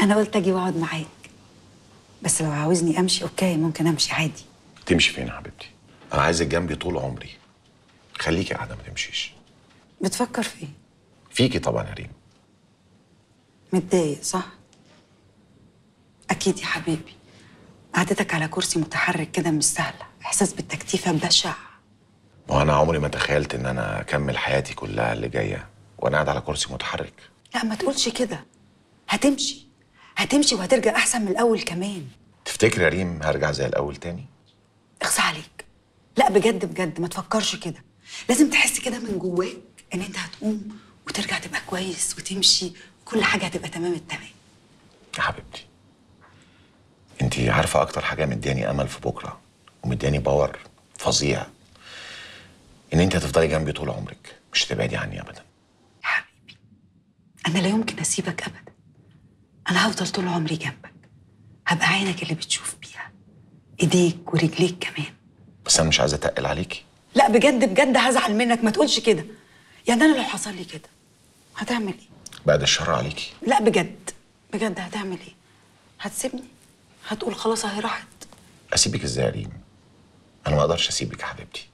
انا قلت اجي واقعد معاك بس لو عاوزني امشي اوكي ممكن امشي عادي تمشي فين يا حبيبتي انا عايزك جنبي طول عمري خليكي قاعده ما تمشيش بتفكر في ايه فيكي طبعا يا ريم متضايق صح اكيد يا حبيبي قعدتك على كرسي متحرك كده مش سهله احساس بالتكتيفه بشع ما انا عمري ما تخيلت ان انا اكمل حياتي كلها اللي جايه وانا قاعد على كرسي متحرك لا ما تقولش كده هتمشي هتمشي وهترجع احسن من الاول كمان تفتكر يا ريم هرجع زي الاول تاني اخصى عليك لا بجد بجد ما تفكرش كده لازم تحس كده من جواك ان انت هتقوم وترجع تبقى كويس وتمشي وكل حاجه هتبقى تمام التمام يا حبيبتي انت عارفه اكتر حاجه مدياني امل في بكره ومدياني باور فظيع ان انت هتفضلي جنبي طول عمرك مش هتبعدي عني ابدا يا حبيبي انا لا يمكن اسيبك ابدا انا هفضل طول عمري جنبك هبقى عينك اللي بتشوف بيها ايديك ورجليك كمان بس انا مش عايزه اتقل عليكي لا بجد بجد هزعل منك ما تقولش كده يعني انا لو حصل لي كده هتعمل ايه بعد الشر عليكي لا بجد بجد هتعمل ايه هتسيبني هتقول خلاص اهي راحت اسيبك ازاي يا ريم انا ما اقدرش اسيبك يا حبيبتي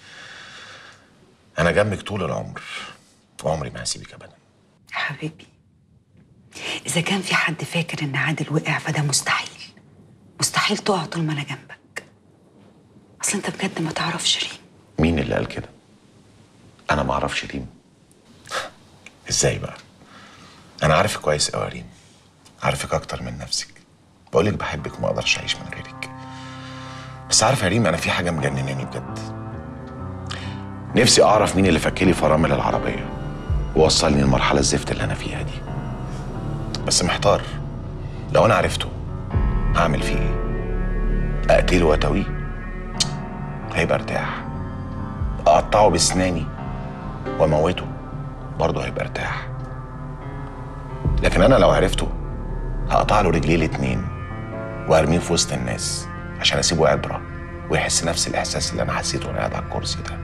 انا جنبك طول العمر وعمري ما هسيبك ابدا يا حبيبي اذا كان في حد فاكر ان عادل وقع فده مستحيل مستحيل تقع طول ما انا جنبك اصل انت بجد ما تعرفش ريم مين اللي قال كده انا ما اعرفش ريم ازاي بقى انا عارفك كويس قوي يا ريم عارفك اكتر من نفسك بقولك بحبك وما اقدرش اعيش من غيرك بس عارف يا ريم انا في حاجه مجنناني بجد نفسي اعرف مين اللي فكلي فرامل العربيه ووصلني للمرحله الزفت اللي انا فيها دي بس محتار لو انا عرفته هعمل فيه ايه اقتله واتويه هيبقى ارتاح اقطعه باسناني واموته برضه هيبقى ارتاح لكن انا لو عرفته هقطع له رجليه الاتنين وارميه في وسط الناس عشان اسيبه عبره ويحس نفس الاحساس اللي انا حسيته وانا قاعد على الكرسي ده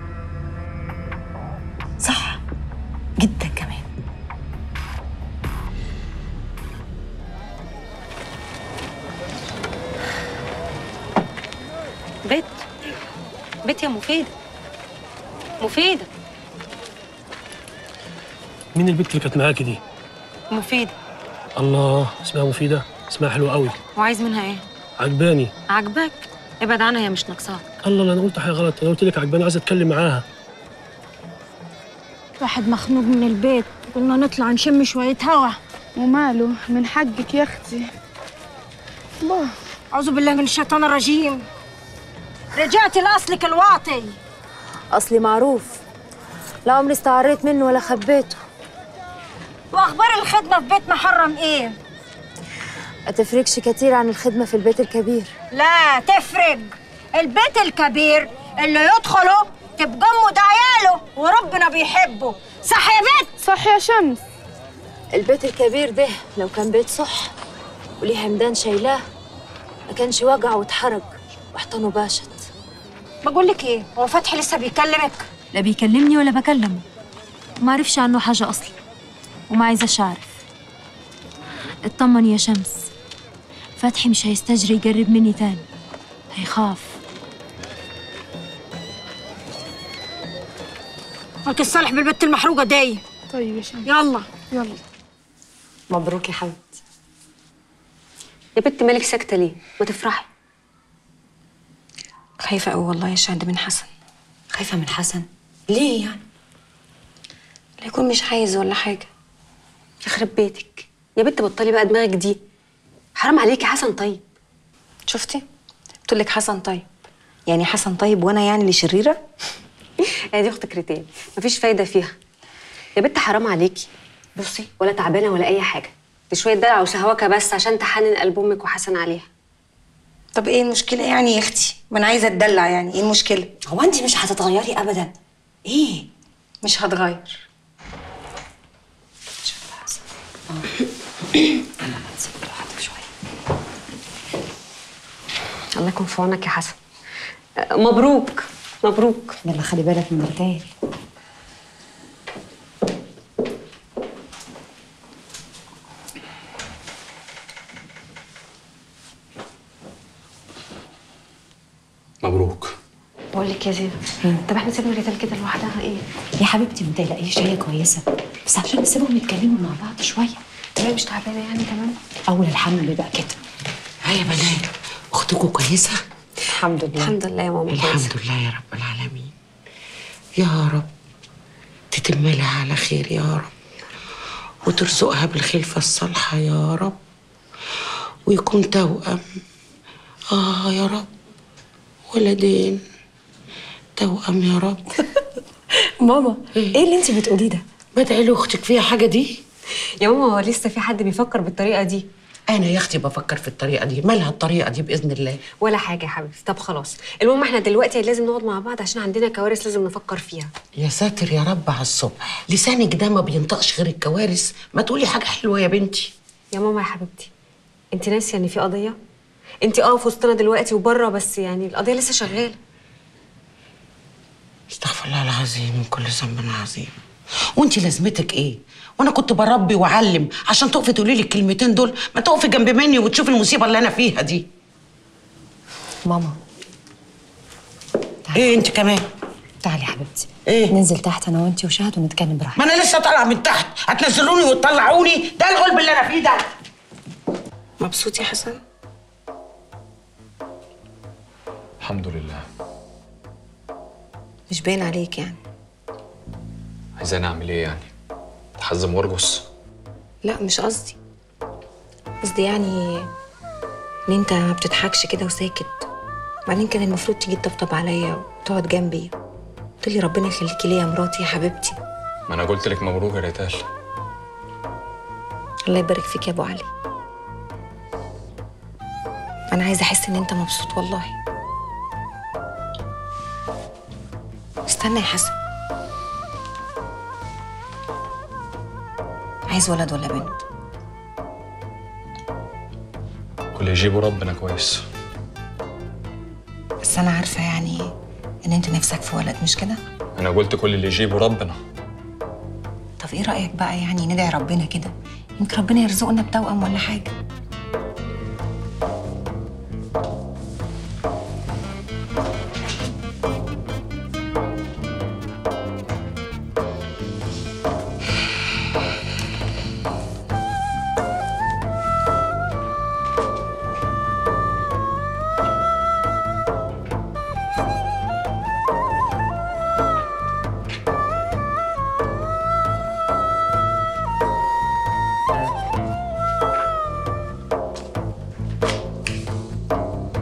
صح جدا كمان بيت بيت يا مفيدة مفيدة مين البنت اللي كانت معاكي دي؟ مفيدة الله اسمها مفيدة اسمها حلو قوي وعايز منها ايه؟ عجباني عاجباك؟ ابعد عنها هي مش ناقصاك الله لا انا قلت حاجه غلط انا قلت لك عجباني عايز اتكلم معاها واحد مخنوق من البيت قلنا نطلع نشم شوية هوا وماله من حقك يا اختي الله أعوذ بالله من الشيطان الرجيم رجعت لأصلك الواطي أصلي معروف لا عمري استعريت منه ولا خبيته وأخبار الخدمة في بيت محرم إيه؟ ما تفرقش كتير عن الخدمة في البيت الكبير لا تفرق البيت الكبير اللي يدخله تبقى أمه ده عياله وربنا بيحبه صح يا بنت؟ صح يا شمس البيت الكبير ده لو كان بيت صح وليه همدان شايلاه ما كانش وجع واتحرق وحضنه باشت بقول لك إيه هو فتحي لسه بيكلمك؟ لا بيكلمني ولا بكلمه ما عرفش عنه حاجة أصلا وما عايزاش أعرف اطمن يا شمس فتحي مش هيستجري يقرب مني تاني هيخاف مالك الصالح بالبت المحروقة دي طيب يا شمس يلا يلا مبروك يا حبيبتي يا بنت مالك ساكتة ليه؟ ما تفرحي خايفة أوي والله يا شهد من حسن خايفه من حسن ليه يعني لا يكون مش عايز ولا حاجة يخرب بيتك يا بنت بطلي بقى دماغك دي حرام عليكي حسن طيب شفتي؟ قلت لك حسن طيب يعني حسن طيب وانا يعني اللي شريره هي دي اختك ريتان مفيش فايده فيها يا بنت حرام عليكي بصي ولا تعبانه ولا اي حاجه دي شويه دلع وسهوكه بس عشان تحنن قلب امك وحسن عليها طب ايه المشكلة يعني يا اختي؟ ما انا عايزة اتدلع يعني، ايه المشكلة؟ هو انت مش هتتغيري ابدا ايه مش هتغير الله يكون في عونك يا حسن أه، مبروك مبروك يلا خلي بالك من الرجايل مبروك بقول لك يا زينب طب احنا سيبنا ريتال كده لوحدها ايه يا حبيبتي ما تقلقيش هي كويسه بس عشان نسيبهم يتكلموا مع بعض شويه هي مش تعبانه يعني كمان اول الحمل بقى كده ها يا بنات اختكم كويسه الحمد لله الحمد لله يا ماما الحمد لله يا رب العالمين يا رب تتم لها على خير يا رب وترزقها بالخلفة الصالحة يا رب ويكون توأم آه يا رب ولدين توأم يا رب ماما ايه اللي انت بتقوليه ده بدعي لاختك فيها حاجة دي يا ماما هو لسه في حد بيفكر بالطريقه دي أنا يا أختي بفكر في الطريقة دي مالها الطريقة دي بإذن الله ولا حاجه يا حبيبتي طب خلاص المهم احنا دلوقتي لازم نقعد مع بعض عشان عندنا كوارث لازم نفكر فيها يا ساتر يا رب على الصبح لسانك ده ما بينطقش غير الكوارث ما تقولي حاجة حلوة يا بنتي يا ماما يا حبيبتي انت ناسيه ان في قضيه انت اه في وسطنا دلوقتي وبره بس يعني القضيه لسه شغاله استغفر الله العظيم من كل ذنب عظيم وانت لازمتك ايه وانا كنت بربي واعلم عشان تقفي تقولي لي الكلمتين دول ما تقفي جنب مني وتشوفي المصيبه اللي انا فيها دي ماما ايه انت كمان تعالي يا حبيبتي ايه ننزل تحت انا وانتي وشهد ونتكلم براحتنا ما انا لسه طالعه من تحت هتنزلوني وتطلعوني ده الغلب اللي انا فيه ده مبسوط يا حسن الحمد لله مش باين عليك يعني عايزاني اعمل ايه يعني تحزم وارجص لا مش قصدي قصدي يعني ان انت ما بتضحكش كده وساكت بعدين كان المفروض تيجي تطبطب عليا وتقعد جنبي قلت لي ربنا يخليكي ليا يا مراتي يا حبيبتي ما انا قلت لك مبروك يا ريتال الله يبارك فيك يا ابو علي انا عايزه احس ان انت مبسوط والله استنى يا حسن عايز ولد ولا بنت كل يجيبه ربنا كويس بس انا عارفه يعني ان انت نفسك في ولد مش كده انا قلت كل اللي يجيبه ربنا طب ايه رايك بقى يعني ندعي ربنا كده يمكن ربنا يرزقنا بتوأم ولا حاجه